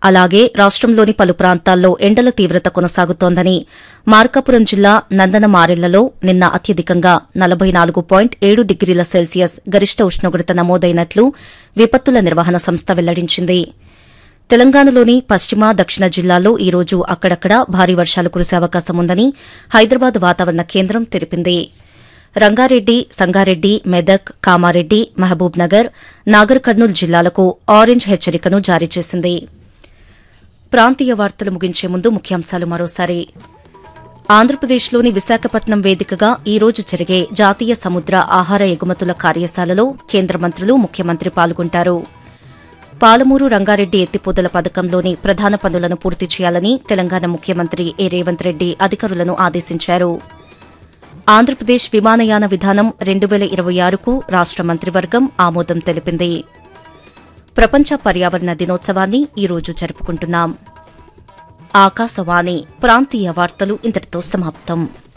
అలాగే రాష్టంలోని పలు ప్రాంతాల్లో ఎండల తీవ్రత కొనసాగుతోందని మార్కాపురం జిల్లా నందనమారెళ్లలో నిన్న అత్యధికంగా నలభై నాలుగు పాయింట్ ఏడు డిగ్రీల సెల్సియస్ గరిష్ట ఉష్ణోగ్రత నమోదైనట్లు విపత్తుల నిర్వహణ సంస్థ వెల్లడించింది తెలంగాణలోని పశ్చిమ దక్షిణ జిల్లాల్లో ఈ రోజు అక్కడక్కడా భారీ వర్షాలు కురిసే అవకాశం ఉందని హైదరాబాద్ వాతావరణ కేంద్రం తెలిపింది రంగారెడ్డి సంగారెడ్డి మెదక్ కామారెడ్డి మహబూబ్ నగర్ నాగర్ కర్నూల్ జిల్లాలకు ఆరెంజ్ హెచ్చరికను జారీ చేసింది ప్రాంతీయ వార్తలు ముగించే ముందు ముఖ్యాంశాలు మరోసారి ఆంధ్రప్రదేశ్లోని విశాఖపట్నం వేదికగా ఈ రోజు జరిగే జాతీయ సముద్ర ఆహార ఎగుమతుల కార్యశాలలో కేంద్ర మంత్రులు ముఖ్యమంత్రి పాల్గొంటారు పాలమూరు రంగారెడ్డి ఎత్తిపోతల పథకంలోని ప్రధాన పనులను పూర్తి చేయాలని తెలంగాణ ముఖ్యమంత్రి ఏ రేవంత్ రెడ్డి అధికారులను ఆదేశించారు ఆంధ్రప్రదేశ్ విమానయాన విధానం రెండు వేల ఇరవై ఆరుకు రాష్ట మంత్రివర్గం ఆమోదం తెలిపింది ప్రపంచ పర్యావరణ దినోత్సవాన్ని ఈ రోజు జరుపుకుంటున్నాం ఆకాశవాణి ప్రాంతీయ వార్తలు ఇంతటితో సమాప్తం